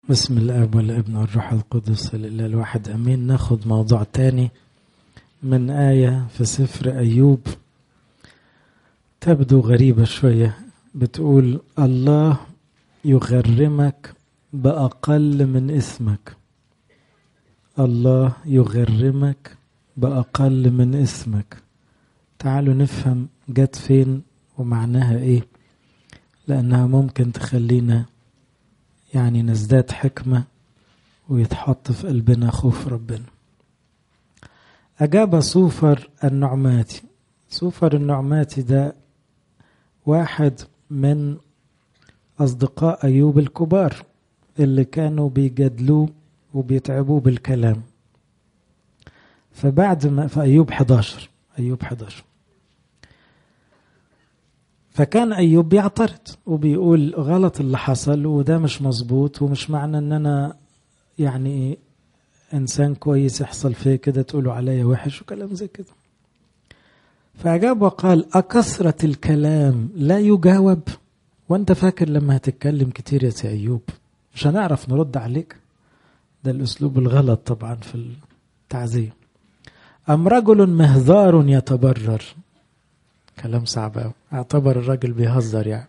بسم الاب والابن والروح القدس الاله الواحد امين ناخد موضوع تاني من آية في سفر أيوب تبدو غريبة شوية بتقول الله يغرمك بأقل من اسمك الله يغرمك بأقل من اسمك تعالوا نفهم جت فين ومعناها ايه لأنها ممكن تخلينا يعني نزداد حكمة ويتحط في قلبنا خوف ربنا أجاب صوفر النعماتي صوفر النعماتي ده واحد من أصدقاء أيوب الكبار اللي كانوا بيجادلوه وبيتعبوه بالكلام فبعد ما في أيوب 11 أيوب 11 فكان أيوب بيعترض وبيقول غلط اللي حصل وده مش مظبوط ومش معنى ان انا يعني انسان كويس يحصل فيه كده تقولوا عليا وحش وكلام زي كده فأجاب وقال أكثرة الكلام لا يجاوب وانت فاكر لما هتتكلم كتير يا سي أيوب مش هنعرف نرد عليك ده الأسلوب الغلط طبعا في التعزية أم رجل مهذار يتبرر كلام صعب قوي اعتبر الراجل بيهزر يعني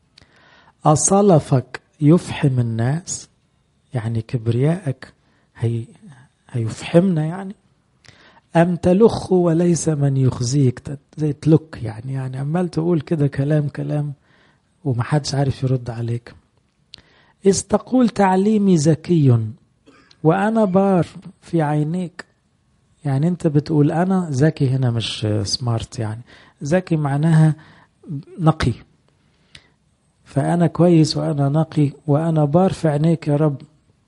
أصلفك يفحم الناس يعني كبريائك هي هيفحمنا يعني أم تلخ وليس من يخزيك زي تلك يعني يعني عمال تقول كده كلام كلام ومحدش عارف يرد عليك إذ تقول تعليمي ذكي وأنا بار في عينيك يعني أنت بتقول أنا ذكي هنا مش سمارت يعني ذكي معناها نقي فأنا كويس وأنا نقي وأنا بار في عينيك يا رب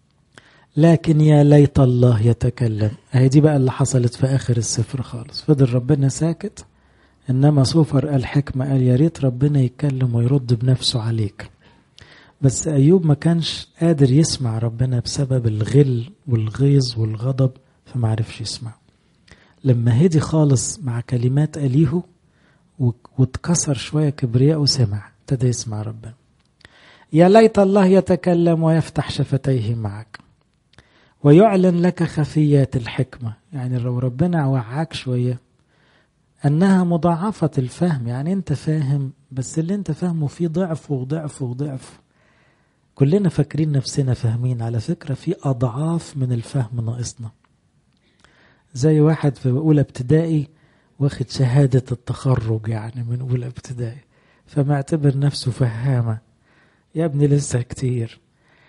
لكن يا ليت الله يتكلم اهي دي بقى اللي حصلت في آخر السفر خالص فضل ربنا ساكت إنما صوفر الحكمة قال يا ريت ربنا يتكلم ويرد بنفسه عليك بس أيوب ما كانش قادر يسمع ربنا بسبب الغل والغيظ والغضب فما عرفش يسمع لما هدي خالص مع كلمات أليهو واتكسر شوية كبرياء وسمع ابتدى يسمع ربنا يا ليت الله يتكلم ويفتح شفتيه معك ويعلن لك خفيات الحكمة يعني لو ربنا وعاك شوية أنها مضاعفة الفهم يعني أنت فاهم بس اللي أنت فاهمه فيه ضعف وضعف وضعف كلنا فاكرين نفسنا فاهمين على فكرة في أضعاف من الفهم ناقصنا زي واحد في أولى ابتدائي واخد شهادة التخرج يعني من أولى ابتدائي فمعتبر نفسه فهامة يا ابني لسه كتير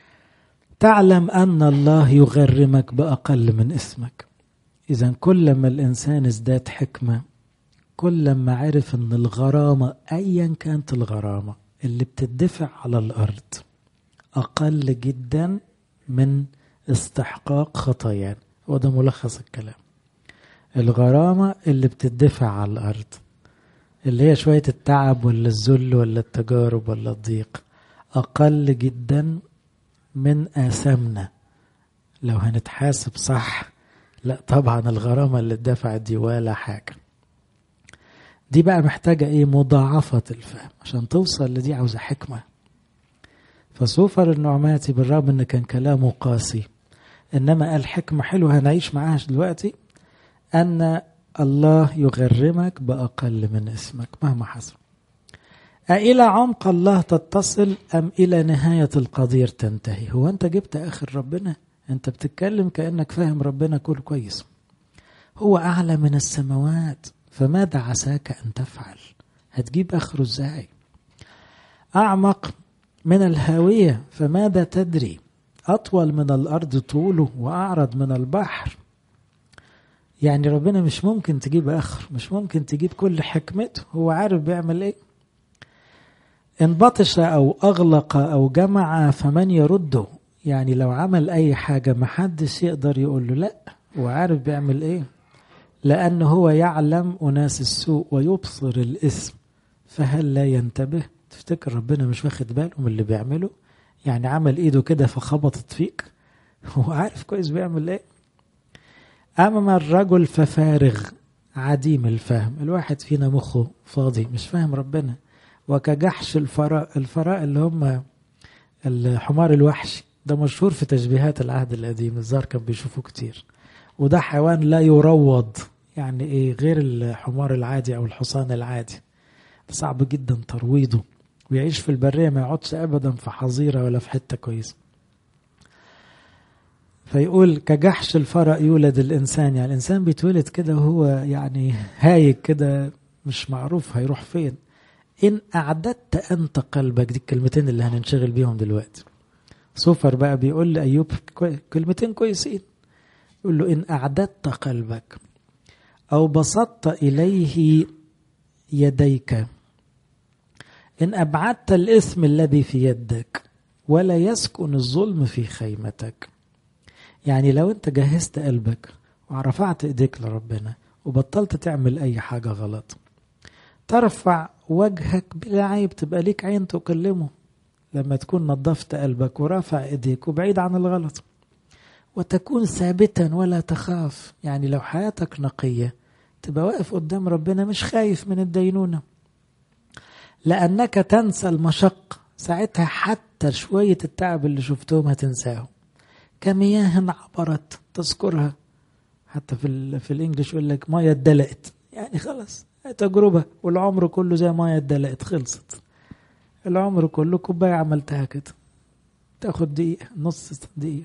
تعلم أن الله يغرمك بأقل من اسمك إذا كلما الإنسان ازداد حكمة كلما عرف أن الغرامة أيا كانت الغرامة اللي بتدفع على الأرض أقل جدا من استحقاق خطايانا وده ملخص الكلام الغرامة اللي بتدفع على الأرض اللي هي شوية التعب ولا الذل ولا التجارب ولا الضيق أقل جدا من آثامنا لو هنتحاسب صح لا طبعا الغرامة اللي اتدفعت دي ولا حاجة دي بقى محتاجة ايه مضاعفة الفهم عشان توصل لدي عاوزة حكمة فسوفر النعماتي بالرغم ان كان كلامه قاسي انما قال حكمة حلوة هنعيش معاها دلوقتي أن الله يغرمك بأقل من اسمك مهما حصل أإلى عمق الله تتصل أم إلى نهاية القدير تنتهي هو أنت جبت آخر ربنا أنت بتتكلم كأنك فاهم ربنا كل كويس هو أعلى من السماوات فماذا عساك أن تفعل هتجيب آخره إزاي أعمق من الهاوية فماذا تدري أطول من الأرض طوله وأعرض من البحر يعني ربنا مش ممكن تجيب اخر مش ممكن تجيب كل حكمته هو عارف بيعمل ايه ان بطش او اغلق او جمع فمن يرده يعني لو عمل اي حاجة محدش يقدر يقول له لا هو عارف بيعمل ايه لانه هو يعلم اناس السوء ويبصر الاسم فهل لا ينتبه تفتكر ربنا مش واخد باله من اللي بيعمله يعني عمل ايده كده فخبطت فيك هو عارف كويس بيعمل ايه أما الرجل ففارغ عديم الفهم الواحد فينا مخه فاضي مش فاهم ربنا وكجحش الفراء الفراء اللي هم الحمار الوحشي ده مشهور في تشبيهات العهد القديم الزار كان بيشوفوه كتير وده حيوان لا يروض يعني ايه غير الحمار العادي او الحصان العادي صعب جدا ترويضه ويعيش في البرية ما يقعدش ابدا في حظيرة ولا في حتة كويسة فيقول كجحش الفرع يولد الانسان يعني الانسان بيتولد كده وهو يعني هايج كده مش معروف هيروح فين ان اعددت انت قلبك دي الكلمتين اللي هننشغل بيهم دلوقتي سوفر بقى بيقول لايوب كلمتين كويسين يقول له ان اعددت قلبك او بسطت اليه يديك ان ابعدت الاثم الذي في يدك ولا يسكن الظلم في خيمتك يعني لو انت جهزت قلبك ورفعت ايديك لربنا وبطلت تعمل اي حاجة غلط ترفع وجهك بلا عيب تبقى ليك عين تكلمه لما تكون نظفت قلبك ورافع ايديك وبعيد عن الغلط وتكون ثابتا ولا تخاف يعني لو حياتك نقية تبقى واقف قدام ربنا مش خايف من الدينونة لأنك تنسى المشق ساعتها حتى شوية التعب اللي شفتهم هتنساهم كمياه عبرت تذكرها حتى في ال في الانجليش يقول لك ميه اتدلقت يعني خلاص تجربه والعمر كله زي ميه اتدلقت خلصت العمر كله كوبايه عملتها كده تاخد دقيقه نص دقيقه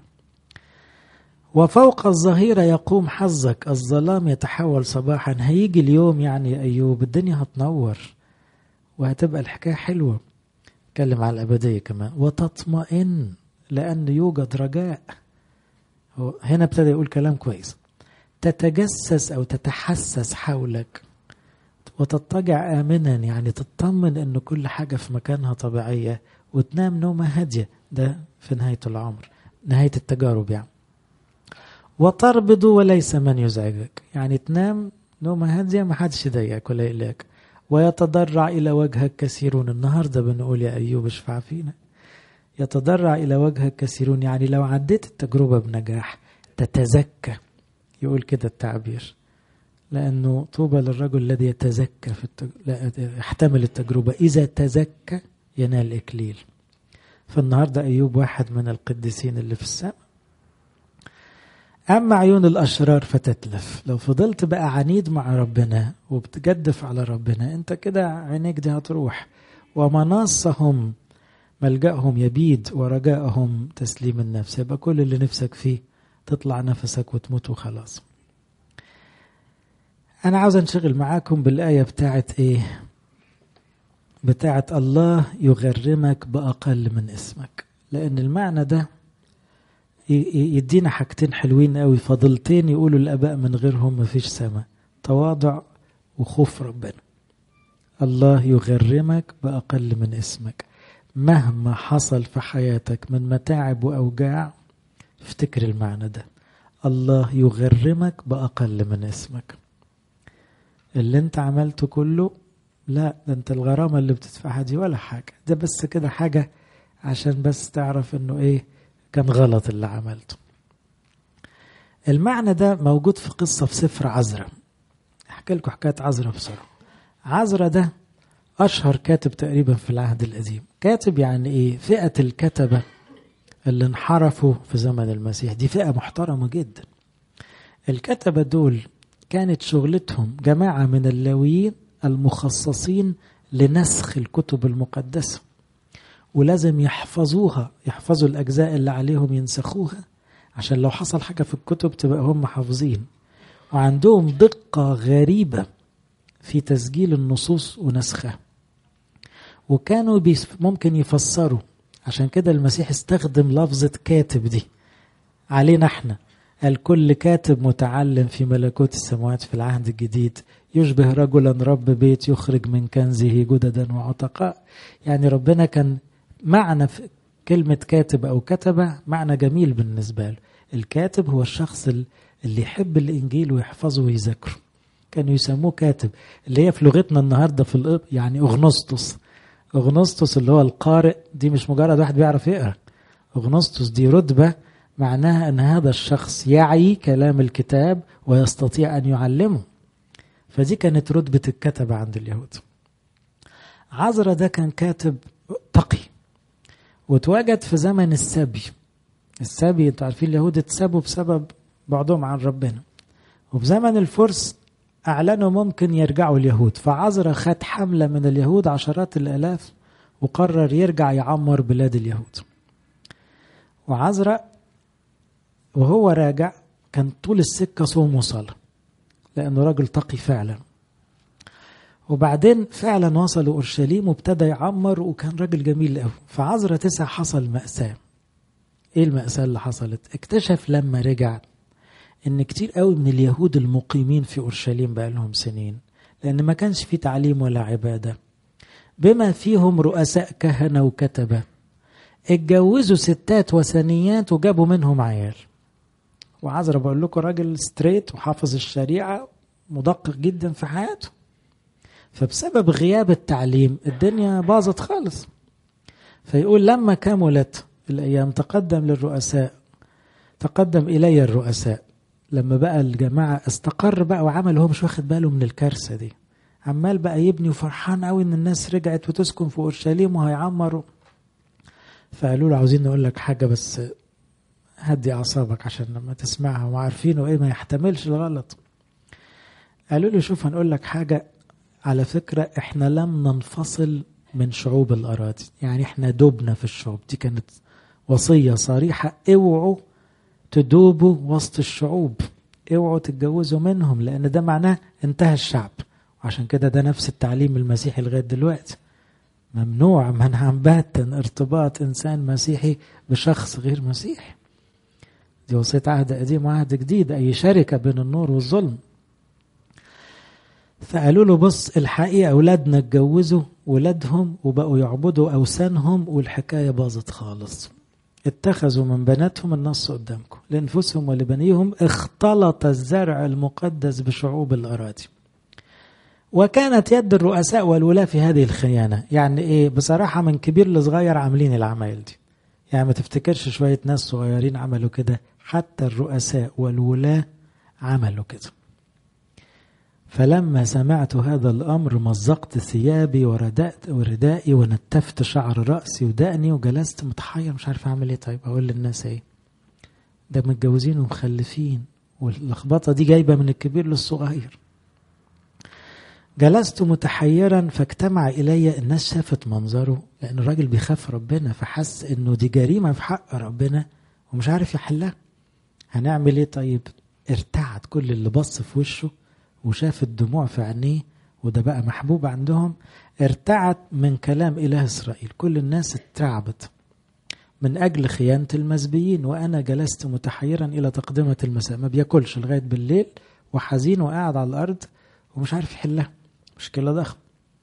وفوق الظهيرة يقوم حظك الظلام يتحول صباحا هيجي اليوم يعني يا أيوب الدنيا هتنور وهتبقى الحكاية حلوة اتكلم على الأبدية كمان وتطمئن لأن يوجد رجاء هنا ابتدى يقول كلام كويس تتجسس أو تتحسس حولك وتضطجع آمنا يعني تطمن أن كل حاجة في مكانها طبيعية وتنام نومة هادية ده في نهاية العمر نهاية التجارب يعني وتربض وليس من يزعجك يعني تنام نومة هادية ما حدش يضايقك ولا يقلقك ويتضرع إلى وجهك كثيرون النهاردة بنقول يا أيوب اشفع فينا يتضرع إلى وجهك كثيرون يعني لو عديت التجربة بنجاح تتزكى يقول كده التعبير لأنه طوبى للرجل الذي يتزكى في التج... لا يحتمل التجربة إذا تزكى ينال إكليل فالنهاردة أيوب واحد من القديسين اللي في السماء أما عيون الأشرار فتتلف لو فضلت بقى عنيد مع ربنا وبتجدف على ربنا أنت كده عينيك دي هتروح ومناصهم ملجأهم يبيد ورجاءهم تسليم النفس يبقى كل اللي نفسك فيه تطلع نفسك وتموت وخلاص أنا عاوز أنشغل معاكم بالآية بتاعت إيه بتاعت الله يغرمك بأقل من اسمك لأن المعنى ده يدينا حاجتين حلوين قوي فضلتين يقولوا الآباء من غيرهم مفيش سما تواضع وخوف ربنا الله يغرمك بأقل من اسمك مهما حصل في حياتك من متاعب وأوجاع افتكر المعنى ده الله يغرمك بأقل من اسمك اللي انت عملته كله لا ده انت الغرامة اللي بتدفعها دي ولا حاجة ده بس كده حاجة عشان بس تعرف انه ايه كان غلط اللي عملته المعنى ده موجود في قصة في سفر عزرة احكي لكم حكاية عزرة بسرعة عزرة ده أشهر كاتب تقريبا في العهد القديم كاتب يعني إيه فئة الكتبة اللي انحرفوا في زمن المسيح دي فئة محترمة جدا الكتبة دول كانت شغلتهم جماعة من اللاويين المخصصين لنسخ الكتب المقدسة ولازم يحفظوها يحفظوا الأجزاء اللي عليهم ينسخوها عشان لو حصل حاجة في الكتب تبقى هم حافظين وعندهم دقة غريبة في تسجيل النصوص ونسخها وكانوا ممكن يفسروا عشان كده المسيح استخدم لفظة كاتب دي علينا احنا قال كل كاتب متعلم في ملكوت السماوات في العهد الجديد يشبه رجلا رب بيت يخرج من كنزه جددا وعتقاء يعني ربنا كان معنى في كلمة كاتب أو كتبة معنى جميل بالنسبة له الكاتب هو الشخص اللي يحب الإنجيل ويحفظه ويذاكره كانوا يسموه كاتب اللي هي في لغتنا النهاردة في الإب يعني أغنسطس أغنسطس اللي هو القارئ دي مش مجرد واحد بيعرف يقرأ أغنسطس دي رتبة معناها أن هذا الشخص يعي كلام الكتاب ويستطيع أن يعلمه فدي كانت رتبة الكتبة عند اليهود عزرا ده كان كاتب تقي وتواجد في زمن السبي السبي انتوا عارفين اليهود اتسبوا بسبب بعضهم عن ربنا وفي زمن الفرس اعلنوا ممكن يرجعوا اليهود فعزرا خد حملة من اليهود عشرات الالاف وقرر يرجع يعمر بلاد اليهود وعزرا وهو راجع كان طول السكة صوم وصلاة لأنه راجل تقي فعلا وبعدين فعلا وصلوا أورشليم وابتدى يعمر وكان راجل جميل قوي فعزرا تسع حصل مأساة ايه المأساة اللي حصلت اكتشف لما رجع ان كتير قوي من اليهود المقيمين في اورشليم بقى لهم سنين لان ما كانش في تعليم ولا عبادة بما فيهم رؤساء كهنة وكتبة اتجوزوا ستات وثنيات وجابوا منهم عيال وعذرا بقول لكم راجل ستريت وحافظ الشريعة مدقق جدا في حياته فبسبب غياب التعليم الدنيا باظت خالص فيقول لما كملت الأيام تقدم للرؤساء تقدم إلي الرؤساء لما بقى الجماعة استقر بقى وعمل هو مش واخد باله من الكارثة دي عمال بقى يبني وفرحان قوي ان الناس رجعت وتسكن في اورشليم وهيعمروا فقالوا له عاوزين نقول لك حاجة بس هدي اعصابك عشان لما تسمعها وعارفينه ايه ما يحتملش الغلط قالوا له شوف هنقول لك حاجة على فكرة احنا لم ننفصل من شعوب الأراضي يعني احنا دبنا في الشعوب دي كانت وصية صريحة اوعوا تدوبوا وسط الشعوب اوعوا تتجوزوا منهم لأن ده معناه انتهى الشعب وعشان كده ده نفس التعليم المسيحي لغاية دلوقتي ممنوع منعا باتا ارتباط إنسان مسيحي بشخص غير مسيحي دي وصية عهد قديم وعهد جديد أي شركة بين النور والظلم فقالوا له بص الحقيقة أولادنا اتجوزوا ولادهم وبقوا يعبدوا أوثانهم والحكاية باظت خالص اتخذوا من بناتهم النص قدامكم لأنفسهم ولبنيهم اختلط الزرع المقدس بشعوب الأراضي وكانت يد الرؤساء والولاة في هذه الخيانة يعني إيه بصراحة من كبير لصغير عاملين العمايل دي يعني ما تفتكرش شوية ناس صغيرين عملوا كده حتى الرؤساء والولاة عملوا كده فلما سمعت هذا الأمر مزقت ثيابي وردأت وردائي ونتفت شعر رأسي ودقني وجلست متحير مش عارف أعمل إيه طيب أقول للناس إيه ده متجوزين ومخلفين واللخبطة دي جايبة من الكبير للصغير جلست متحيرا فاجتمع إلي الناس شافت منظره لأن الراجل بيخاف ربنا فحس إنه دي جريمة في حق ربنا ومش عارف يحلها هنعمل إيه طيب ارتعد كل اللي بص في وشه وشاف الدموع في عينيه وده بقى محبوب عندهم ارتعت من كلام إله إسرائيل كل الناس اترعبت من أجل خيانة المسبيين وأنا جلست متحيرا إلى تقدمة المساء ما بياكلش لغاية بالليل وحزين وقاعد على الأرض ومش عارف يحلها مشكلة ضخمة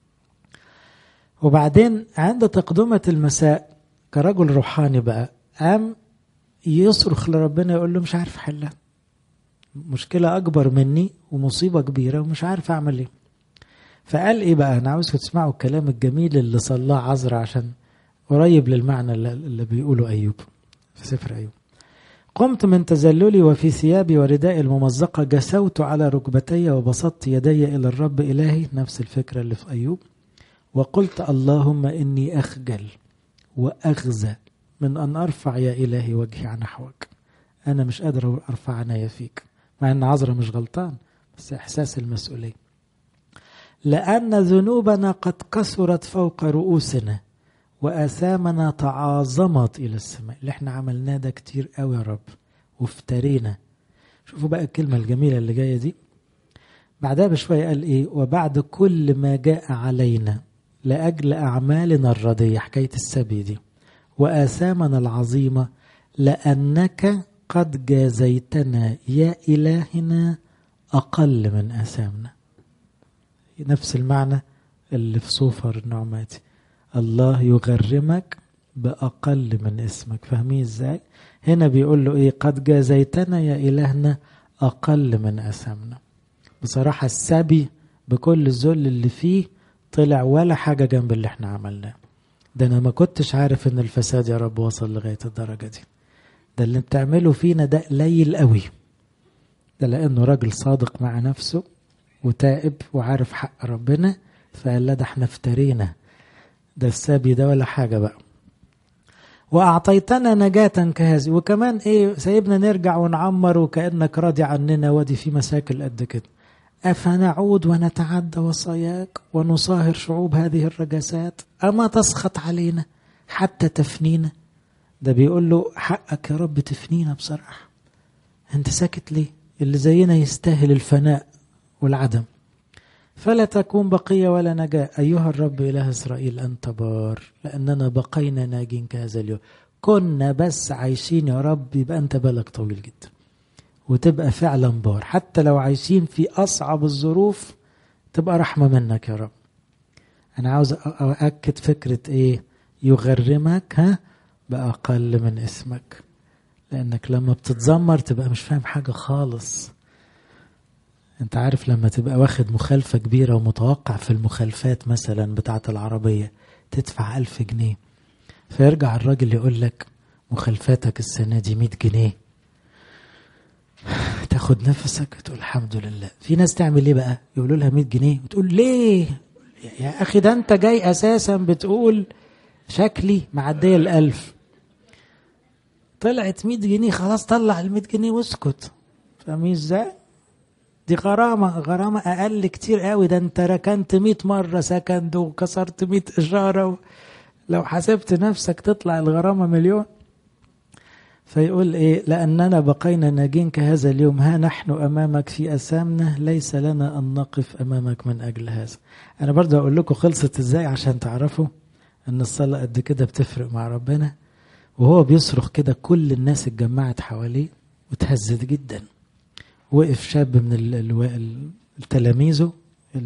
وبعدين عند تقدمة المساء كرجل روحاني بقى قام يصرخ لربنا يقول له مش عارف حلها مشكلة أكبر مني ومصيبة كبيرة ومش عارف أعمل إيه فقال إيه بقى أنا عاوزكم تسمعوا الكلام الجميل اللي صلاه عذرا عشان قريب للمعنى اللي بيقوله أيوب في سفر أيوب قمت من تزللي وفي ثيابي وردائي الممزقة جسوت على ركبتي وبسطت يدي إلى الرب إلهي نفس الفكرة اللي في أيوب وقلت اللهم إني أخجل وأغزى من أن أرفع يا إلهي وجهي نحوك أنا مش قادر أرفع عنايا فيك مع أن عذرا مش غلطان بس إحساس المسؤولية لأن ذنوبنا قد كثرت فوق رؤوسنا وآثامنا تعاظمت إلى السماء اللي احنا عملناه ده كتير قوي يا رب وافترينا شوفوا بقى الكلمة الجميلة اللي جاية دي بعدها بشوية قال إيه وبعد كل ما جاء علينا لأجل أعمالنا الردية حكاية السبي دي وآثامنا العظيمة لأنك قد جازيتنا يا إلهنا أقل من آثامنا نفس المعنى اللي في صوفر النعماتي الله يغرمك بأقل من اسمك فاهمين ازاي هنا بيقول له ايه قد جازيتنا يا إلهنا أقل من أثامنا بصراحة السبي بكل الذل اللي فيه طلع ولا حاجة جنب اللي احنا عملناه ده انا ما كنتش عارف ان الفساد يا رب وصل لغاية الدرجة دي ده اللي بتعمله فينا ده قليل قوي ده لانه راجل صادق مع نفسه وتائب وعارف حق ربنا فقال لا ده احنا افترينا ده السابي ده ولا حاجة بقى وأعطيتنا نجاة كهذه وكمان إيه سايبنا نرجع ونعمر وكأنك راضي عننا ودي في مشاكل قد كده أفنعود ونتعدى وصاياك ونصاهر شعوب هذه الرجسات أما تسخط علينا حتى تفنينا ده بيقول له حقك يا رب تفنينا بصراحة انت ساكت ليه اللي زينا يستاهل الفناء والعدم فلا تكون بقية ولا نجاة أيها الرب إله إسرائيل أنت بار لأننا بقينا ناجين كهذا اليوم كنا بس عايشين يا رب يبقى أنت بالك طويل جدا وتبقى فعلا بار حتى لو عايشين في أصعب الظروف تبقى رحمة منك يا رب أنا عاوز أؤكد فكرة إيه يغرمك ها بأقل من اسمك لأنك لما بتتذمر تبقى مش فاهم حاجة خالص انت عارف لما تبقى واخد مخالفة كبيرة ومتوقع في المخالفات مثلا بتاعة العربية تدفع ألف جنيه فيرجع الراجل يقول لك مخالفاتك السنة دي مئة جنيه تاخد نفسك تقول الحمد لله في ناس تعمل ايه بقى يقولوا لها 100 جنيه وتقول ليه يا اخي ده انت جاي اساسا بتقول شكلي معديه الألف طلعت 100 جنيه خلاص طلع ال 100 جنيه واسكت فاهمين ازاي دي غرامة غرامة أقل كتير قوي ده أنت ركنت 100 مرة سكند وكسرت 100 إشارة و... لو حسبت نفسك تطلع الغرامة مليون فيقول إيه لأننا بقينا ناجين كهذا اليوم ها نحن أمامك في أسامنا ليس لنا أن نقف أمامك من أجل هذا أنا برضه أقول لكم خلصت إزاي عشان تعرفوا أن الصلاة قد كده بتفرق مع ربنا وهو بيصرخ كده كل الناس اتجمعت حواليه وتهزت جدا وقف شاب من تلاميذه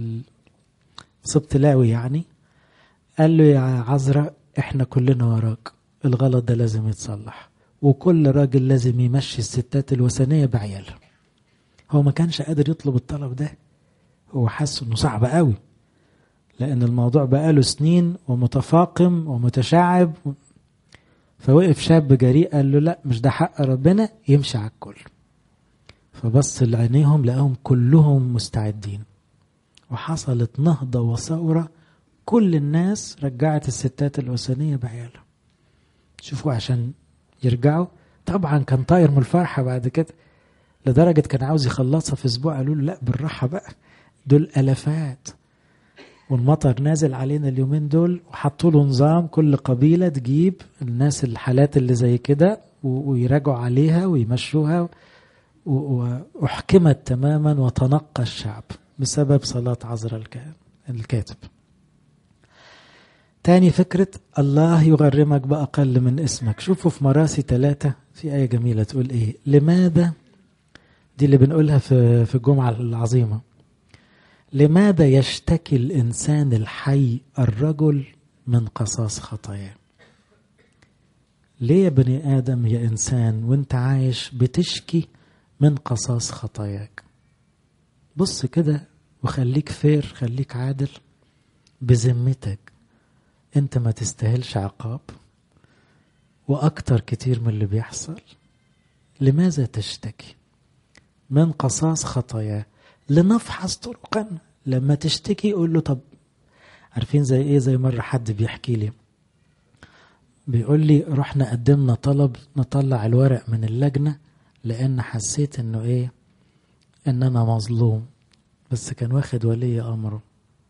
سبط لاوي يعني قال له يا عذراء احنا كلنا وراك الغلط ده لازم يتصلح وكل راجل لازم يمشي الستات الوثنية بعيالها هو ما كانش قادر يطلب الطلب ده هو حس انه صعب قوي لان الموضوع بقاله سنين ومتفاقم ومتشعب فوقف شاب جريء قال له لا مش ده حق ربنا يمشي على الكل فبص لعينيهم لقاهم كلهم مستعدين وحصلت نهضة وثورة كل الناس رجعت الستات الوثنية بعيالها شوفوا عشان يرجعوا طبعا كان طاير من الفرحة بعد كده لدرجة كان عاوز يخلصها في أسبوع قالوا له لا بالراحة بقى دول ألفات والمطر نازل علينا اليومين دول وحطوا له نظام كل قبيلة تجيب الناس الحالات اللي زي كده ويراجعوا عليها ويمشوها وأحكمت تماما وتنقى الشعب بسبب صلاة عذراء الكاتب تاني فكرة الله يغرمك بأقل من اسمك شوفوا في مراسي ثلاثة في آية جميلة تقول إيه لماذا دي اللي بنقولها في في الجمعة العظيمة لماذا يشتكي الإنسان الحي الرجل من قصاص خطاياه ليه يا بني آدم يا إنسان وانت عايش بتشكي من قصاص خطاياك بص كده وخليك فير خليك عادل بذمتك انت ما تستاهلش عقاب واكتر كتير من اللي بيحصل لماذا تشتكي من قصاص خطاياه لنفحص طرقنا لما تشتكي قول له طب عارفين زي ايه زي مره حد بيحكي لي بيقول لي رحنا قدمنا طلب نطلع الورق من اللجنه لان حسيت انه ايه ان انا مظلوم بس كان واخد ولي امره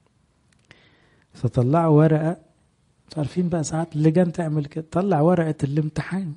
فطلعوا ورقه عارفين بقى ساعات اللجان تعمل كده طلع ورقه الامتحان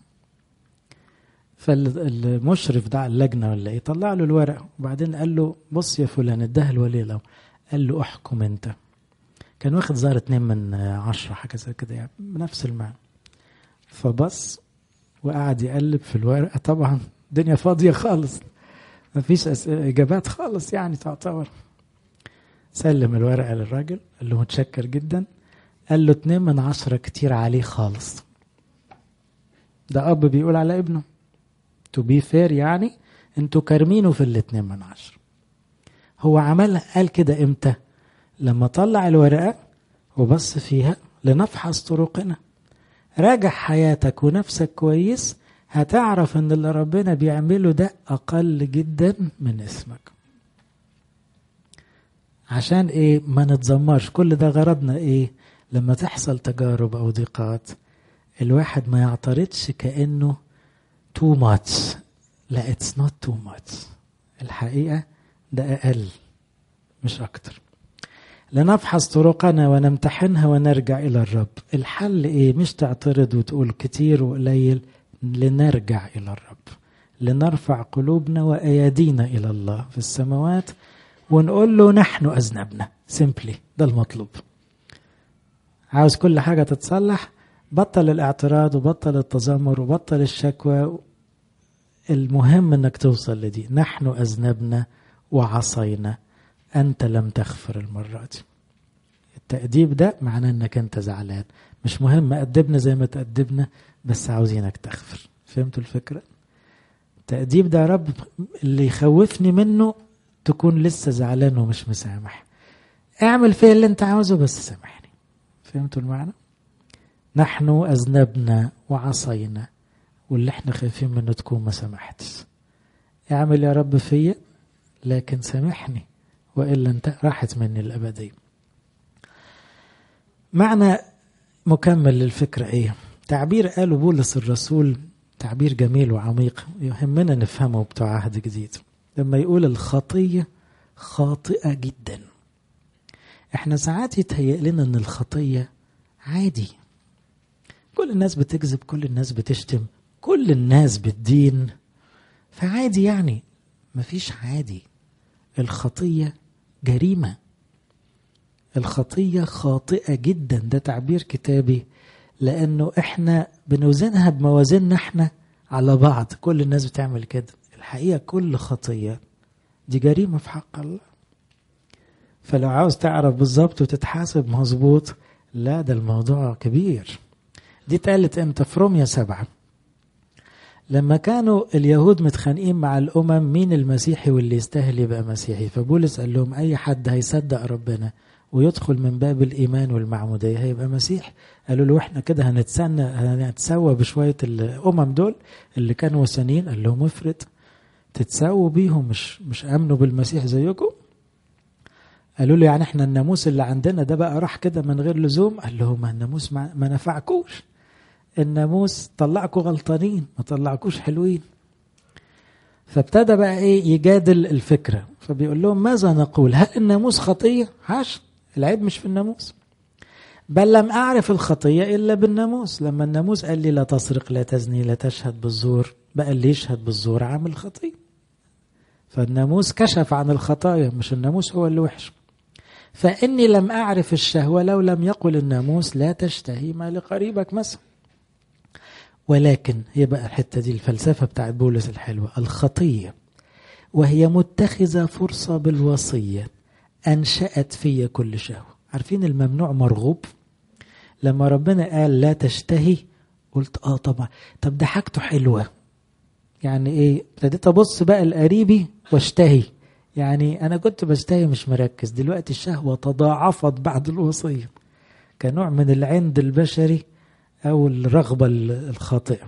فالمشرف ده على اللجنه ولا ايه طلع له الورقه وبعدين قال له بص يا فلان اداها الولي الامر قال له احكم انت كان واخد ظهر اتنين من عشرة حاجه زي كده يعني بنفس المعنى فبص وقعد يقلب في الورقه طبعا الدنيا فاضيه خالص مفيش اجابات خالص يعني تعتبر سلم الورقه للراجل قال له متشكر جدا قال له اتنين من عشرة كتير عليه خالص ده اب بيقول على ابنه تو بي فير يعني انتوا كارمينه في الاتنين من عشرة هو عمل قال كده امتى لما طلع الورقة وبص فيها لنفحص طرقنا راجع حياتك ونفسك كويس هتعرف ان اللي ربنا بيعمله ده اقل جدا من اسمك عشان ايه ما نتذمرش كل ده غرضنا ايه لما تحصل تجارب او ضيقات الواحد ما يعترضش كأنه too much لا it's not too much الحقيقة ده أقل مش أكتر لنفحص طرقنا ونمتحنها ونرجع إلى الرب الحل إيه مش تعترض وتقول كتير وقليل لنرجع إلى الرب لنرفع قلوبنا وأيادينا إلى الله في السماوات ونقول له نحن أذنبنا سيمبلي ده المطلوب عاوز كل حاجة تتصلح بطل الاعتراض وبطل التذمر وبطل الشكوى المهم انك توصل لدي نحن اذنبنا وعصينا انت لم تغفر المره دي التأديب ده معناه انك انت زعلان مش مهم أدبنا زي ما تأدبنا بس عاوزينك تغفر فهمتوا الفكرة التأديب ده يا رب اللي يخوفني منه تكون لسه زعلان ومش مسامح اعمل فيا اللي انت عاوزه بس سامحني فهمتوا المعنى نحن أذنبنا وعصينا واللي احنا خايفين منه تكون ما سامحتش اعمل يا رب فيا لكن سامحني وإلا انت راحت مني الأبدية معنى مكمل للفكرة ايه تعبير قاله بولس الرسول تعبير جميل وعميق يهمنا نفهمه بتوع عهد جديد لما يقول الخطية خاطئة جدا احنا ساعات يتهيأ لنا ان الخطية عادي كل الناس بتكذب كل الناس بتشتم كل الناس بتدين فعادي يعني مفيش عادي الخطية جريمة الخطية خاطئة جدا ده تعبير كتابي لأنه إحنا بنوزنها بموازيننا إحنا على بعض كل الناس بتعمل كده الحقيقة كل خطية دي جريمة في حق الله فلو عاوز تعرف بالظبط وتتحاسب مظبوط لا ده الموضوع كبير دي اتقالت امتى في روميا سبعة لما كانوا اليهود متخانقين مع الأمم مين المسيحي واللي يستاهل يبقى مسيحي فبولس قال لهم أي حد هيصدق ربنا ويدخل من باب الإيمان والمعمودية هيبقى مسيح قالوا له احنا كده هنتسنى هنتسوى بشوية الأمم دول اللي كانوا وثنيين قال لهم افرض تتساووا بيهم مش مش آمنوا بالمسيح زيكم قالوا له يعني احنا الناموس اللي عندنا ده بقى راح كده من غير لزوم قال لهم الناموس ما, ما نفعكوش الناموس طلعكوا غلطانين ما طلعكوش حلوين فابتدى بقى ايه يجادل الفكرة فبيقول لهم ماذا نقول هل الناموس خطية حاش العيب مش في الناموس بل لم أعرف الخطية إلا بالناموس لما الناموس قال لي لا تسرق لا تزني لا تشهد بالزور بقى اللي يشهد بالزور عامل خطية فالناموس كشف عن الخطايا مش الناموس هو اللي وحش فإني لم أعرف الشهوة لو لم يقل الناموس لا تشتهي ما لقريبك مثلا ولكن هي بقى الحتة دي الفلسفة بتاعت بولس الحلوة الخطية وهي متخذة فرصة بالوصية أنشأت في كل شهوة عارفين الممنوع مرغوب لما ربنا قال لا تشتهي قلت اه طبعا طب ده حاجته حلوة يعني ايه ابتديت ابص بقى لقريبي واشتهي يعني انا كنت بشتهي مش مركز دلوقتي الشهوة تضاعفت بعد الوصية كنوع من العند البشري او الرغبة الخاطئة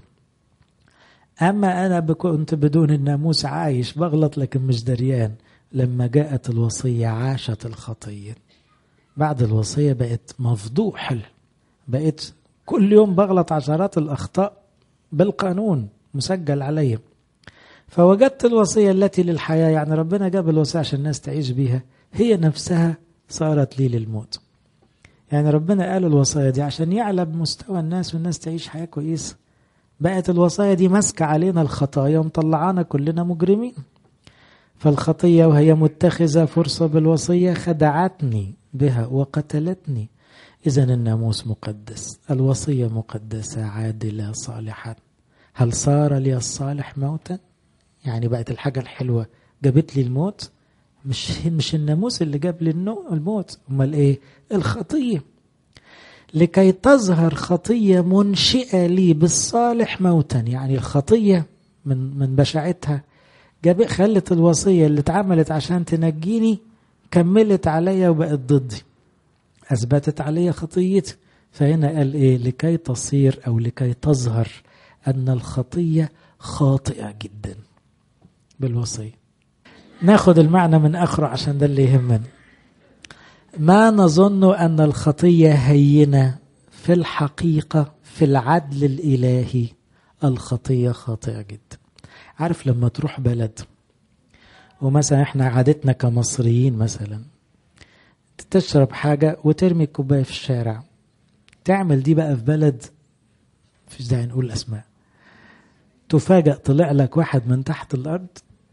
اما انا كنت بدون الناموس عايش بغلط لكن مش دريان لما جاءت الوصية عاشت الخطية بعد الوصية بقت مفضوح بقيت كل يوم بغلط عشرات الأخطاء بالقانون مسجل علي فوجدت الوصية التي للحياة يعني ربنا جاب الوصية عشان الناس تعيش بيها هي نفسها صارت لي للموت يعني ربنا قال الوصايا دي عشان يعلى بمستوى الناس والناس تعيش حياة كويسة بقت الوصايا دي ماسكة علينا الخطايا ومطلعانا كلنا مجرمين فالخطية وهي متخذة فرصة بالوصية خدعتني بها وقتلتني إذا الناموس مقدس الوصية مقدسة عادلة صالحة هل صار لي الصالح موتا يعني بقت الحاجة الحلوة جابت لي الموت مش مش الناموس اللي جاب لي الموت امال ايه الخطيه لكي تظهر خطيه منشئه لي بالصالح موتا يعني الخطيه من من بشاعتها جاب خلت الوصيه اللي اتعملت عشان تنجيني كملت عليا وبقت ضدي اثبتت عليا خطيتي فهنا قال ايه لكي تصير او لكي تظهر ان الخطيه خاطئه جدا بالوصيه ناخد المعنى من اخره عشان ده اللي يهمنا ما نظن ان الخطيه هينه في الحقيقة في العدل الإلهي الخطية خاطئة جدا عارف لما تروح بلد ومثلا احنا عادتنا كمصريين مثلا تشرب حاجة وترمي الكوباية في الشارع تعمل دي بقى في بلد مفيش داعي نقول أسماء تفاجأ طلع لك واحد من تحت الأرض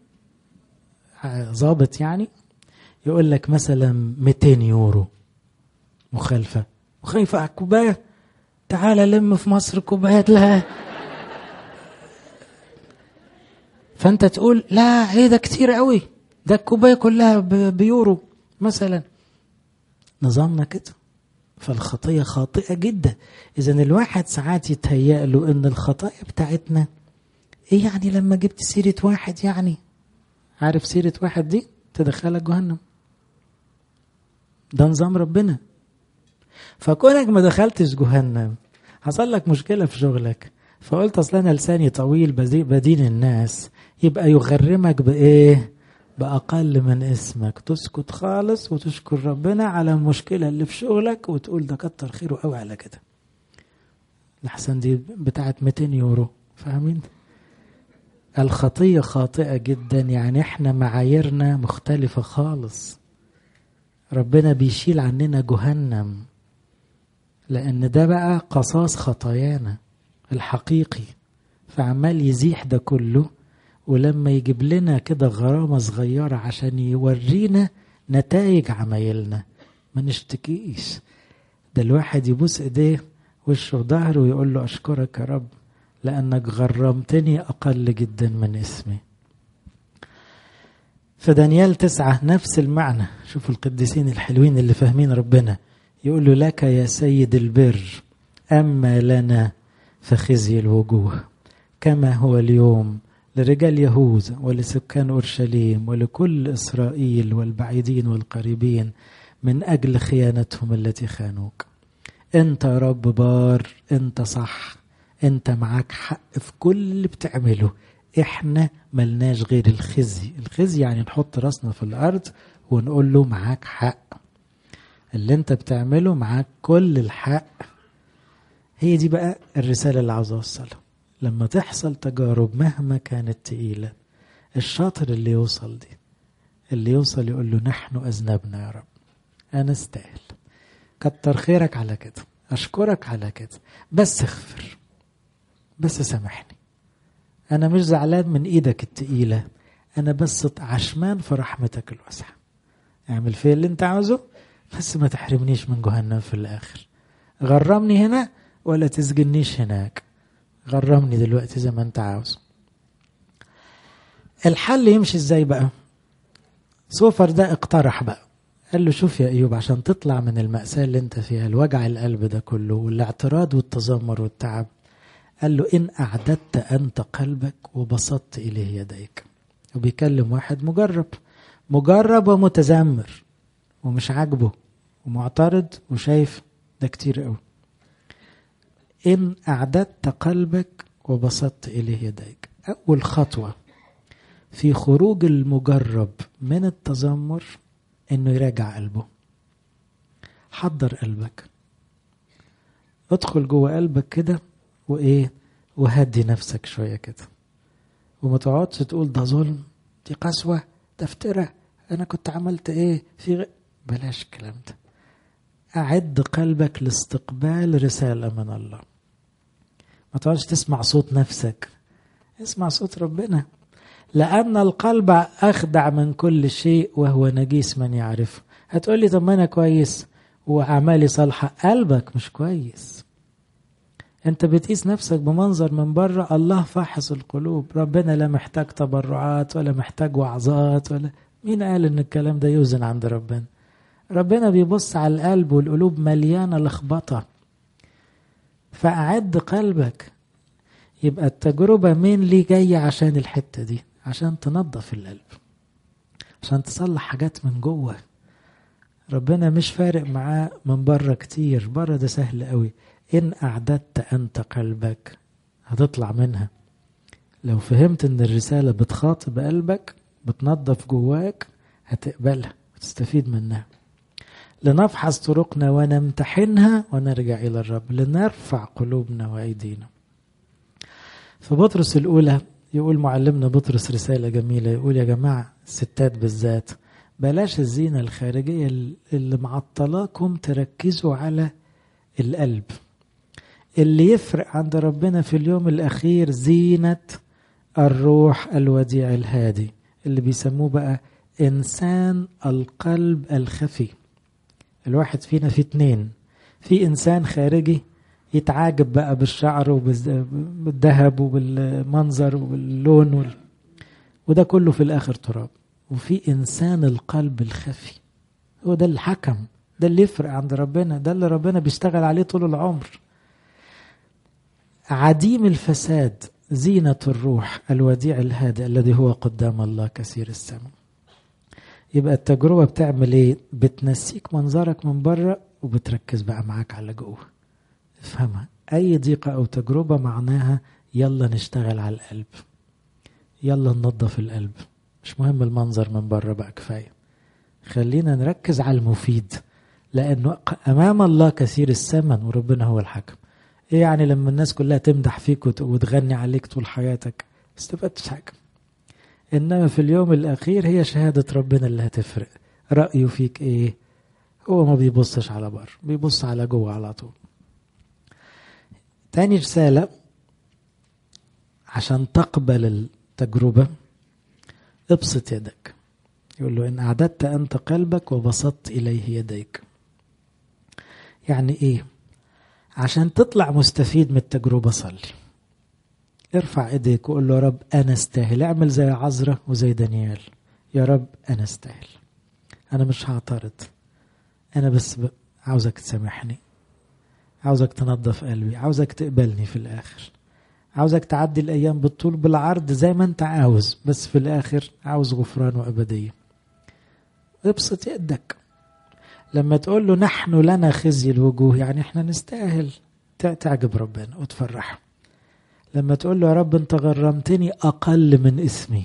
ظابط يعني يقول لك مثلا 200 يورو مخالفة مخالفة على الكوباية تعال لم في مصر كوبايات لها فانت تقول لا ايه ده كتير قوي ده الكوبايه كلها بيورو مثلا نظامنا كده فالخطيه خاطئه جدا اذا الواحد ساعات يتهيأ له ان الخطايا بتاعتنا ايه يعني لما جبت سيره واحد يعني عارف سيره واحد دي تدخلك جهنم ده نظام ربنا فكونك ما دخلتش جهنم حصل لك مشكله في شغلك فقلت اصل انا لساني طويل بدين الناس يبقى يغرمك بايه باقل من اسمك تسكت خالص وتشكر ربنا على المشكله اللي في شغلك وتقول ده كتر خيره قوي على كده لحسن دي بتاعت 200 يورو فاهمين الخطيه خاطئه جدا يعني احنا معاييرنا مختلفه خالص ربنا بيشيل عننا جهنم لان ده بقى قصاص خطايانا الحقيقي فعمال يزيح ده كله ولما يجيب لنا كده غرامة صغيرة عشان يورينا نتائج عمايلنا ما نشتكيش ده الواحد يبوس ايديه وشه وظهره ويقول له اشكرك يا رب لانك غرمتني اقل جدا من اسمي فدانيال تسعة نفس المعنى شوفوا القديسين الحلوين اللي فاهمين ربنا يقول له لك يا سيد البر أما لنا فخزي الوجوه كما هو اليوم لرجال يهوذا ولسكان اورشليم ولكل اسرائيل والبعيدين والقريبين من اجل خيانتهم التي خانوك انت يا رب بار انت صح انت معاك حق في كل اللي بتعمله احنا ملناش غير الخزي الخزي يعني نحط راسنا في الارض ونقول له معاك حق اللي انت بتعمله معاك كل الحق هي دي بقى الرسالة اللي عاوز أوصلها لما تحصل تجارب مهما كانت تقيلة الشاطر اللي يوصل دي اللي يوصل يقول له نحن أذنبنا يا رب أنا استاهل كتر خيرك على كده أشكرك على كده بس اغفر بس سامحني أنا مش زعلان من إيدك التقيلة أنا بس عشمان في رحمتك الواسعة اعمل فيا اللي أنت عاوزه بس ما تحرمنيش من جهنم في الآخر غرمني هنا ولا تسجنيش هناك غرمني دلوقتي زي ما انت عاوز الحل يمشي ازاي بقى سوفر ده اقترح بقى قال له شوف يا ايوب عشان تطلع من المأساة اللي انت فيها الوجع القلب ده كله والاعتراض والتذمر والتعب قال له ان اعددت انت قلبك وبسطت اليه يديك وبيكلم واحد مجرب مجرب ومتذمر ومش عاجبه ومعترض وشايف ده كتير قوي إن أعددت قلبك وبسطت إليه يديك أول خطوة في خروج المجرب من التذمر إنه يراجع قلبه حضر قلبك ادخل جوه قلبك كده وإيه وهدي نفسك شوية كده وما تقعدش تقول ده ظلم دي قسوة ده افتراء أنا كنت عملت إيه في غ... بلاش الكلام ده أعد قلبك لاستقبال رسالة من الله ما تقعدش تسمع صوت نفسك اسمع صوت ربنا لأن القلب أخدع من كل شيء وهو نجيس من يعرفه هتقولي طب ما أنا كويس وأعمالي صالحة قلبك مش كويس أنت بتقيس نفسك بمنظر من بره الله فاحص القلوب ربنا لا محتاج تبرعات ولا محتاج وعظات ولا مين قال إن الكلام ده يوزن عند ربنا ربنا بيبص على القلب والقلوب مليانة لخبطة فأعد قلبك يبقى التجربة مين ليه جاية عشان الحتة دي عشان تنظف القلب عشان تصلح حاجات من جوه ربنا مش فارق معاه من بره كتير بره ده سهل قوي إن أعددت أنت قلبك هتطلع منها لو فهمت إن الرسالة بتخاطب قلبك بتنظف جواك هتقبلها وتستفيد منها لنفحص طرقنا ونمتحنها ونرجع إلى الرب لنرفع قلوبنا وأيدينا في بطرس الأولى يقول معلمنا بطرس رسالة جميلة يقول يا جماعة الستات بالذات بلاش الزينة الخارجية اللي معطلاكم تركزوا على القلب اللي يفرق عند ربنا في اليوم الأخير زينة الروح الوديع الهادي اللي بيسموه بقى إنسان القلب الخفي الواحد فينا في اتنين في إنسان خارجي يتعاجب بقى بالشعر وبالذهب وبالمنظر وباللون وال... وده كله في الآخر تراب وفي إنسان القلب الخفي هو ده الحكم ده اللي يفرق عند ربنا ده اللي ربنا بيشتغل عليه طول العمر عديم الفساد زينة الروح الوديع الهادئ الذي هو قدام الله كثير السماء يبقى التجربة بتعمل ايه بتنسيك منظرك من بره وبتركز بقى معاك على جوه افهمها اي ضيقة او تجربة معناها يلا نشتغل على القلب يلا ننظف القلب مش مهم المنظر من بره بقى كفاية خلينا نركز على المفيد لانه امام الله كثير الثمن وربنا هو الحكم ايه يعني لما الناس كلها تمدح فيك وتغني عليك طول حياتك استفدتش حاجه انما في اليوم الاخير هي شهاده ربنا اللي هتفرق رايه فيك ايه هو ما بيبصش على بره بيبص على جوه على طول تاني رساله عشان تقبل التجربه ابسط يدك يقول له ان اعددت انت قلبك وبسطت اليه يديك يعني ايه عشان تطلع مستفيد من التجربة صلي ارفع ايديك وقول له يا رب انا استاهل اعمل زي عذرة وزي دانيال يا رب انا استاهل انا مش هعترض انا بس ب... عاوزك تسامحني عاوزك تنظف قلبي عاوزك تقبلني في الاخر عاوزك تعدي الايام بالطول بالعرض زي ما انت عاوز بس في الاخر عاوز غفران وابديه ابسط يدك لما تقول له نحن لنا خزي الوجوه يعني احنا نستاهل تعجب ربنا وتفرحه لما تقول له يا رب انت غرمتني اقل من اسمي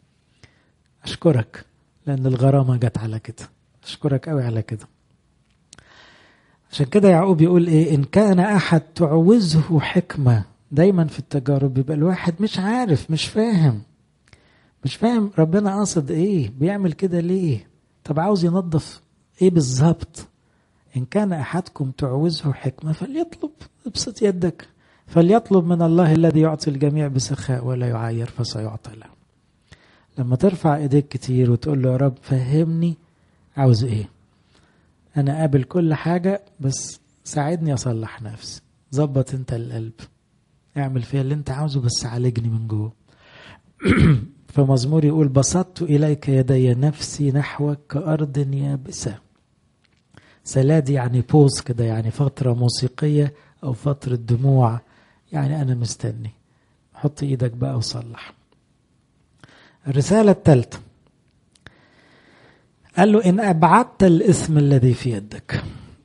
اشكرك لان الغرامه جت على كده اشكرك قوي على كده عشان كده يعقوب يقول ايه ان كان احد تعوزه حكمه دايما في التجارب بيبقى الواحد مش عارف مش فاهم مش فاهم ربنا قاصد ايه بيعمل كده ليه طب عاوز ينظف ايه بالظبط ان كان احدكم تعوزه حكمه فليطلب ابسط يدك فليطلب من الله الذي يعطي الجميع بسخاء ولا يعاير فسيعطى له لما ترفع ايديك كتير وتقول له يا رب فهمني عاوز ايه انا قابل كل حاجه بس ساعدني اصلح نفسي ظبط انت القلب اعمل فيها اللي انت عاوزه بس عالجني من جوه فمزمور يقول بسطت إليك يدي نفسي نحوك كأرض يابسة سلادي يعني بوز كده يعني فترة موسيقية أو فترة دموع يعني أنا مستني حط إيدك بقى وصلح الرسالة الثالثة قال له إن أبعدت الإثم الذي في يدك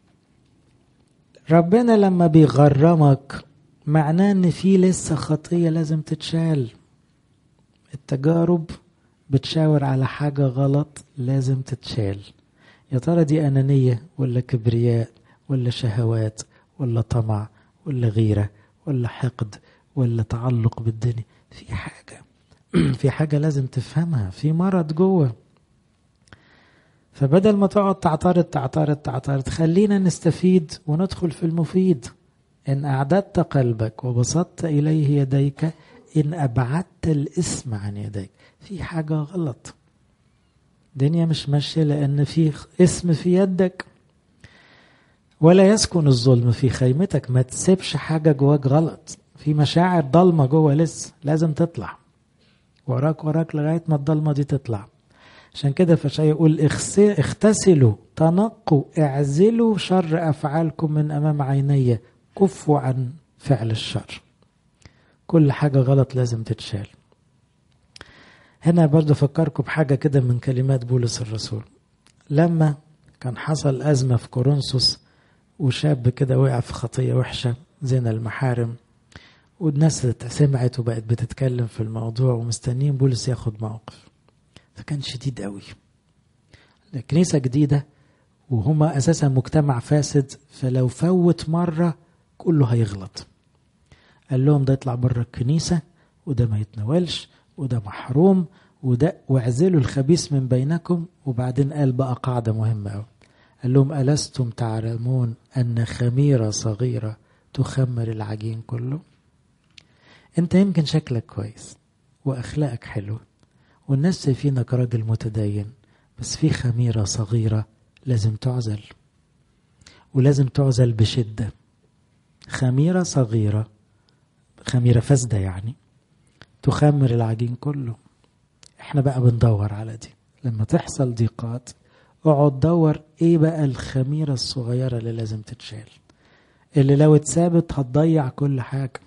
ربنا لما بيغرمك معناه إن في لسه خطية لازم تتشال التجارب بتشاور على حاجة غلط لازم تتشال يا ترى دي أنانية ولا كبرياء ولا شهوات ولا طمع ولا غيرة ولا حقد ولا تعلق بالدنيا في حاجة في حاجة لازم تفهمها في مرض جوه فبدل ما تقعد تعترض تعترض تعترض خلينا نستفيد وندخل في المفيد إن أعددت قلبك وبسطت إليه يديك إن أبعدت الاسم عن يديك في حاجة غلط الدنيا مش ماشية لأن في اسم في يدك ولا يسكن الظلم في خيمتك ما تسيبش حاجة جواك غلط في مشاعر ضلمة جوه لسه لازم تطلع وراك وراك لغاية ما الضلمة دي تطلع عشان كده فشاي يقول اغتسلوا تنقوا اعزلوا شر أفعالكم من أمام عيني كفوا عن فعل الشر كل حاجة غلط لازم تتشال هنا برضو فكركم بحاجة كده من كلمات بولس الرسول لما كان حصل أزمة في كورنثوس وشاب كده وقع في خطية وحشة زنا المحارم والناس سمعت وبقت بتتكلم في الموضوع ومستنيين بولس ياخد موقف فكان شديد قوي كنيسة جديدة وهما أساسا مجتمع فاسد فلو فوت مرة كله هيغلط قال لهم ده يطلع بره الكنيسة وده ما يتناولش وده محروم وده واعزلوا الخبيث من بينكم وبعدين قال بقى قاعدة مهمة أوي قال لهم ألستم تعلمون أن خميرة صغيرة تخمر العجين كله أنت يمكن شكلك كويس وأخلاقك حلوة والناس شايفينك راجل متدين بس في خميرة صغيرة لازم تعزل ولازم تعزل بشدة خميرة صغيرة خميرة فاسدة يعني تخمر العجين كله احنا بقى بندور على دي لما تحصل ضيقات اقعد دور ايه بقى الخميرة الصغيرة اللي لازم تتشال اللي لو اتثابت هتضيع كل حاجة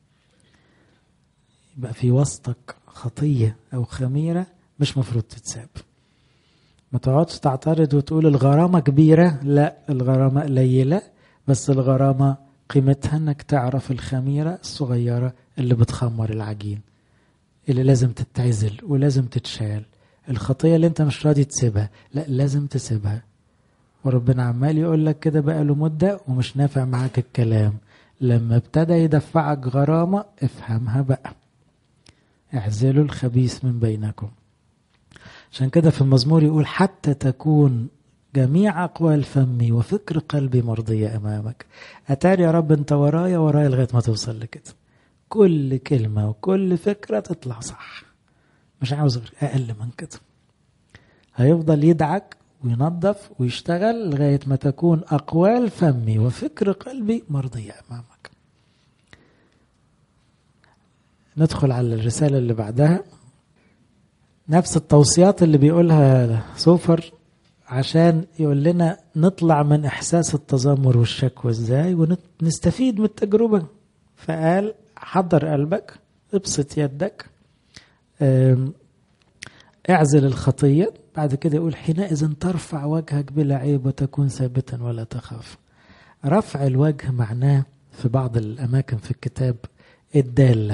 يبقى في وسطك خطية او خميرة مش مفروض تتساب ما تقعدش تعترض وتقول الغرامة كبيرة لا الغرامة قليلة بس الغرامة قيمتها انك تعرف الخميرة الصغيرة اللي بتخمر العجين اللي لازم تتعزل ولازم تتشال الخطية اللي انت مش راضي تسيبها لا لازم تسيبها وربنا عمال يقول لك كده بقى له مدة ومش نافع معاك الكلام لما ابتدى يدفعك غرامة افهمها بقى اعزلوا الخبيث من بينكم عشان كده في المزمور يقول حتى تكون جميع أقوال فمي وفكر قلبي مرضية أمامك أتاري يا رب أنت ورايا ورايا لغاية ما توصل لكده كل كلمة وكل فكرة تطلع صح مش عاوز غير أقل من كده هيفضل يدعك وينظف ويشتغل لغاية ما تكون أقوال فمي وفكر قلبي مرضية أمامك ندخل على الرسالة اللي بعدها نفس التوصيات اللي بيقولها سوفر عشان يقول لنا نطلع من إحساس التذمر والشكوى إزاي ونستفيد من التجربة فقال حضر قلبك ابسط يدك اعزل الخطية بعد كده يقول حينئذ ترفع وجهك بلا عيب وتكون ثابتا ولا تخاف رفع الوجه معناه في بعض الأماكن في الكتاب الدالة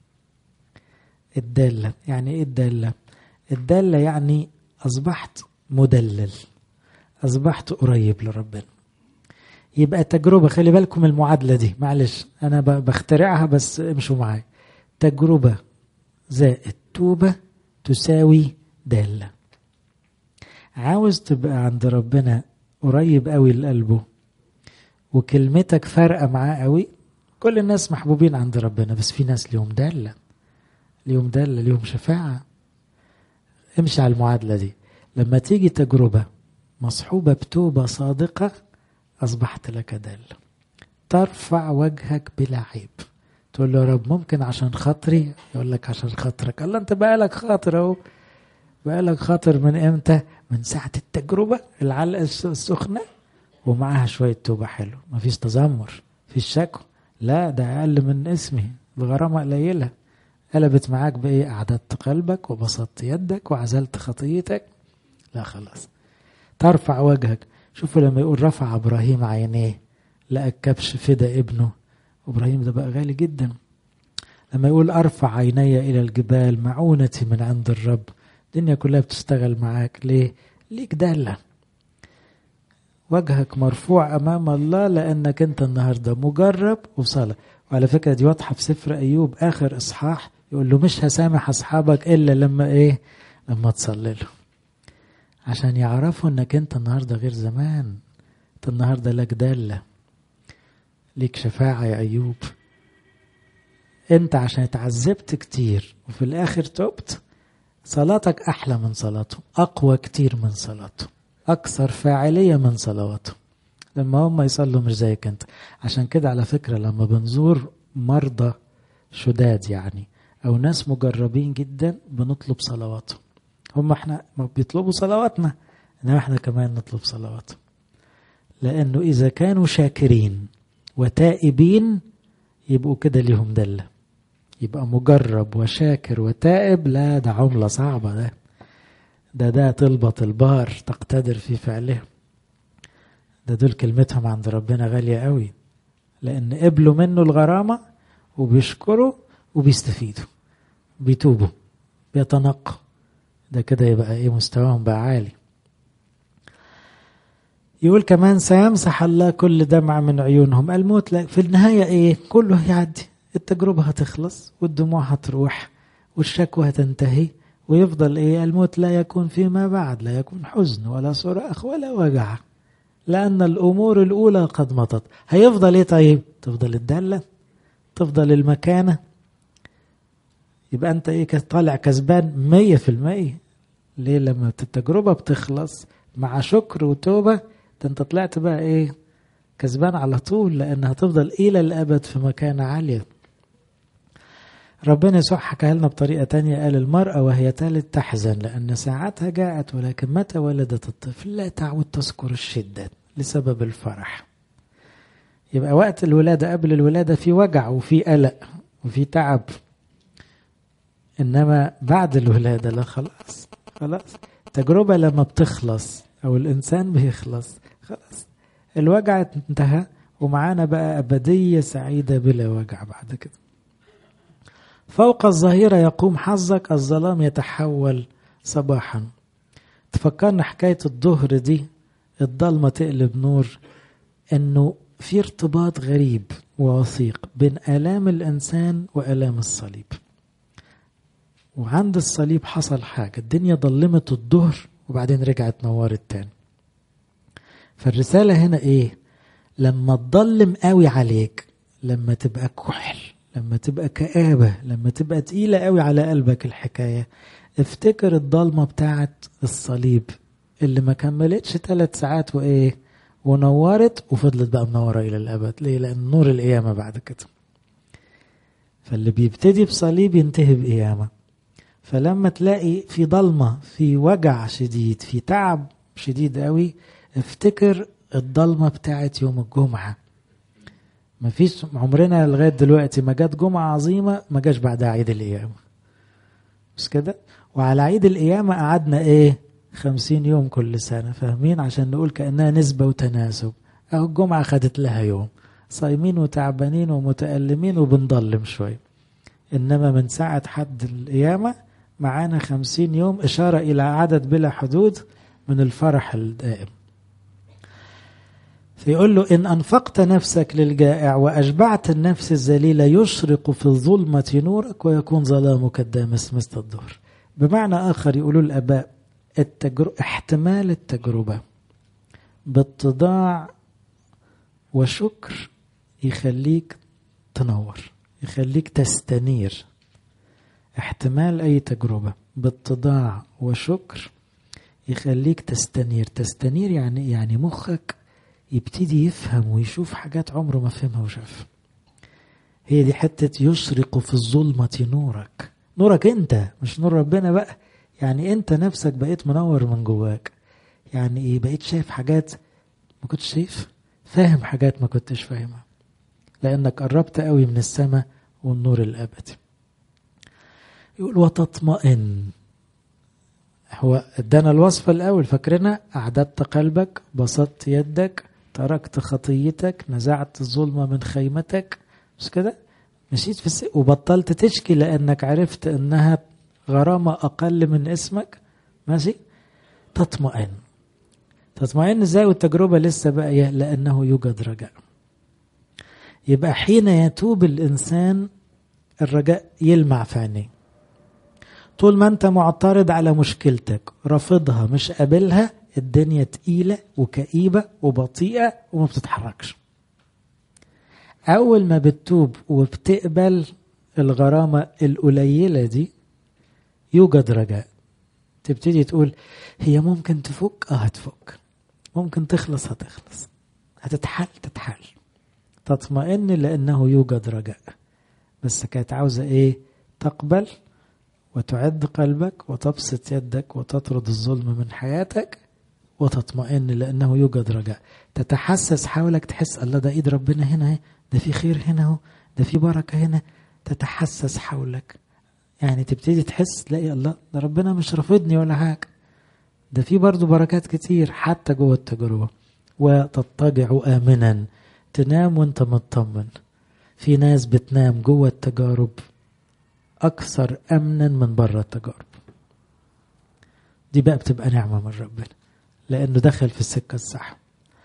الدالة يعني ايه الدالة الدالة يعني أصبحت مدلل أصبحت قريب لربنا يبقى تجربة خلي بالكم المعادلة دي معلش أنا بخترعها بس امشوا معايا تجربة زائد توبة تساوي دالة عاوز تبقى عند ربنا قريب قوي لقلبه وكلمتك فارقة معاه قوي كل الناس محبوبين عند ربنا بس في ناس ليهم دالة ليهم دالة ليهم شفاعة امشي على المعادلة دي لما تيجي تجربة مصحوبة بتوبة صادقة أصبحت لك دالة ترفع وجهك بلا عيب تقول له يا رب ممكن عشان خاطري يقول لك عشان خاطرك الله انت بقالك خاطر اهو بقالك خاطر من امتى من ساعة التجربة العلقة السخنة ومعاها شوية توبة حلو مفيش تذمر مفيش شكوى لا ده أقل من اسمي الغرامة قليلة قلبت معاك بإيه أعددت قلبك وبسطت يدك وعزلت خطيتك لا خلاص ترفع وجهك شوفوا لما يقول رفع إبراهيم عينيه لقى كبش فدا ابنه إبراهيم ده بقى غالي جدا لما يقول أرفع عيني إلى الجبال معونتي من عند الرب الدنيا كلها بتشتغل معاك ليه ليك دالة وجهك مرفوع أمام الله لأنك أنت النهاردة مجرب وصلاة وعلى فكرة دي واضحة في سفر أيوب آخر إصحاح يقول له مش هسامح أصحابك إلا لما إيه لما تصلي له عشان يعرفوا انك انت النهارده غير زمان انت النهارده لك داله ليك شفاعه يا ايوب انت عشان اتعذبت كتير وفي الاخر تبت صلاتك احلى من صلاته اقوى كتير من صلاته اكثر فاعليه من صلواته لما هم يصلوا مش زيك انت عشان كده على فكره لما بنزور مرضى شداد يعني او ناس مجربين جدا بنطلب صلواتهم هم احنا ما بيطلبوا صلواتنا انما احنا كمان نطلب صلواتهم لانه اذا كانوا شاكرين وتائبين يبقوا كده ليهم دله يبقى مجرب وشاكر وتائب لا ده عملة صعبة ده ده ده طلبة البار تقتدر في فعلهم ده دول كلمتهم عند ربنا غالية قوي لأن قبلوا منه الغرامة وبيشكروا وبيستفيدوا بيتوبوا بيتنقوا ده كده يبقى ايه مستواهم بقى عالي يقول كمان سيمسح الله كل دمع من عيونهم الموت لا في النهاية ايه كله هيعدي التجربة هتخلص والدموع هتروح والشكوى هتنتهي ويفضل ايه الموت لا يكون فيما بعد لا يكون حزن ولا صراخ ولا وجع لأن الأمور الأولى قد مضت هيفضل ايه طيب تفضل الدالة تفضل المكانة يبقى انت ايه طالع كسبان مية في المية ليه لما التجربة بتخلص مع شكر وتوبة ده انت طلعت بقى ايه كسبان على طول لانها هتفضل الى الابد في مكانة عالية ربنا يسوع حكاها لنا بطريقة تانية قال المرأة وهي تلد تحزن لأن ساعتها جاءت ولكن متى ولدت الطفل لا تعود تذكر الشدة لسبب الفرح يبقى وقت الولادة قبل الولادة في وجع وفي قلق وفي تعب إنما بعد الولادة لا خلاص خلاص التجربة لما بتخلص أو الإنسان بيخلص خلاص الوجع انتهى ومعانا بقى أبدية سعيدة بلا وجع بعد كده فوق الظهيرة يقوم حظك الظلام يتحول صباحا تفكرنا حكاية الظهر دي الضلمة تقلب نور انه في ارتباط غريب ووثيق بين آلام الإنسان وآلام الصليب وعند الصليب حصل حاجة الدنيا ضلمت الظهر وبعدين رجعت نورت تاني فالرسالة هنا ايه لما تضلم قوي عليك لما تبقى كحل لما تبقى كآبة لما تبقى تقيلة قوي على قلبك الحكاية افتكر الضلمة بتاعت الصليب اللي ما كملتش ثلاث ساعات وايه ونورت وفضلت بقى منورة إلى الأبد ليه لأن نور القيامة بعد كده فاللي بيبتدي بصليب ينتهي بقيامة فلما تلاقي في ضلمة في وجع شديد في تعب شديد قوي افتكر الضلمة بتاعت يوم الجمعة مفيش عمرنا لغاية دلوقتي ما جت جمعة عظيمة ما جاش بعدها عيد القيامة مش كده وعلى عيد القيامة قعدنا ايه خمسين يوم كل سنة فاهمين عشان نقول كأنها نسبة وتناسب أهو الجمعة خدت لها يوم صايمين وتعبانين ومتألمين وبنضلم شوية إنما من ساعة حد القيامة معانا خمسين يوم إشارة إلى عدد بلا حدود من الفرح الدائم فيقول له إن أنفقت نفسك للجائع وأشبعت النفس الذليلة يشرق في الظلمة نورك ويكون ظلامك الدامس مثل الظهر بمعنى آخر يقولوا الآباء التجر... احتمال التجربة باتضاع وشكر يخليك تنور يخليك تستنير احتمال أي تجربة باتضاع وشكر يخليك تستنير تستنير يعني يعني مخك يبتدي يفهم ويشوف حاجات عمره ما فهمها وشافها هي دي حتة يشرق في الظلمة نورك نورك انت مش نور ربنا بقى يعني انت نفسك بقيت منور من جواك يعني ايه بقيت شايف حاجات ما كنتش شايف فاهم حاجات ما كنتش فاهمها لانك قربت قوي من السماء والنور الابدي يقول وتطمئن هو ادانا الوصفة الاول فاكرنا اعددت قلبك بسطت يدك تركت خطيتك نزعت الظلمة من خيمتك مش كده مشيت في السق وبطلت تشكي لانك عرفت انها غرامة أقل من اسمك ماشي تطمئن تطمئن ازاي والتجربة لسه باقية لأنه يوجد رجاء يبقى حين يتوب الإنسان الرجاء يلمع في عينيه طول ما أنت معترض على مشكلتك رافضها مش قابلها الدنيا تقيلة وكئيبة وبطيئة وما بتتحركش أول ما بتتوب وبتقبل الغرامة القليلة دي يوجد رجاء تبتدي تقول هي ممكن تفك اه هتفك ممكن تخلص هتخلص هتتحل تتحل تطمئن لانه يوجد رجاء بس كانت عاوزه ايه تقبل وتعد قلبك وتبسط يدك وتطرد الظلم من حياتك وتطمئن لانه يوجد رجاء تتحسس حولك تحس الله ده ايد ربنا هنا ده في خير هنا اهو ده في بركه هنا تتحسس حولك يعني تبتدي تحس تلاقي الله ده ربنا مش رافضني ولا حاجه ده في برضه بركات كتير حتى جوه التجربه وتضطجع امنا تنام وانت مطمن في ناس بتنام جوه التجارب اكثر امنا من بره التجارب دي بقى بتبقى نعمه من ربنا لانه دخل في السكه الصح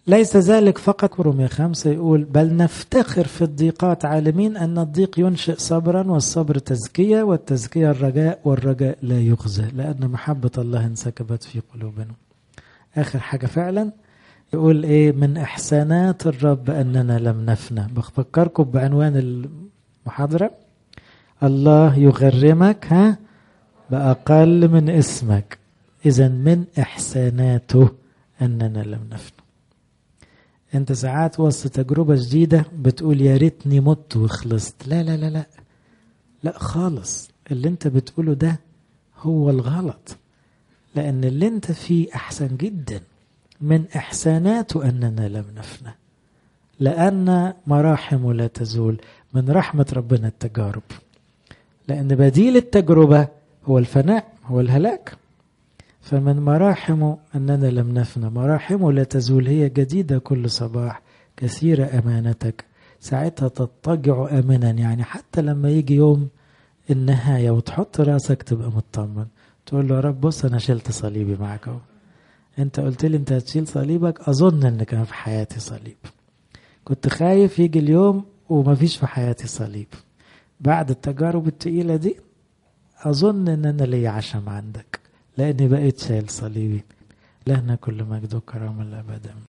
ليس ذلك فقط رومية خمسة يقول بل نفتخر في الضيقات عالمين أن الضيق ينشئ صبرا والصبر تزكية والتزكية الرجاء والرجاء لا يخزى لأن محبة الله انسكبت في قلوبنا آخر حاجة فعلا يقول إيه من إحسانات الرب أننا لم نفنى بفكركم بعنوان المحاضرة الله يغرمك ها بأقل من اسمك إذا من إحساناته أننا لم نفنى أنت ساعات وسط تجربة جديدة بتقول يا ريتني مت وخلصت لا لا لا لا لا خالص اللي أنت بتقوله ده هو الغلط لأن اللي أنت فيه أحسن جدا من إحساناته أننا لم نفنى لأن مراحمه لا تزول من رحمة ربنا التجارب لأن بديل التجربة هو الفناء هو الهلاك فمن مراحمه أننا لم نفنى مراحمه لا تزول هي جديدة كل صباح كثيرة أمانتك ساعتها تضطجع أمنا يعني حتى لما يجي يوم النهاية وتحط راسك تبقى مطمن تقول له يا رب بص أنا شلت صليبي معك أهو أنت قلت لي أنت هتشيل صليبك أظن أن كان في حياتي صليب كنت خايف يجي اليوم ومفيش في حياتي صليب بعد التجارب التقيلة دي أظن أن أنا لي عشم عندك لأني بقيت شايل صليبي لهنا كل مجد وكرامة الأبد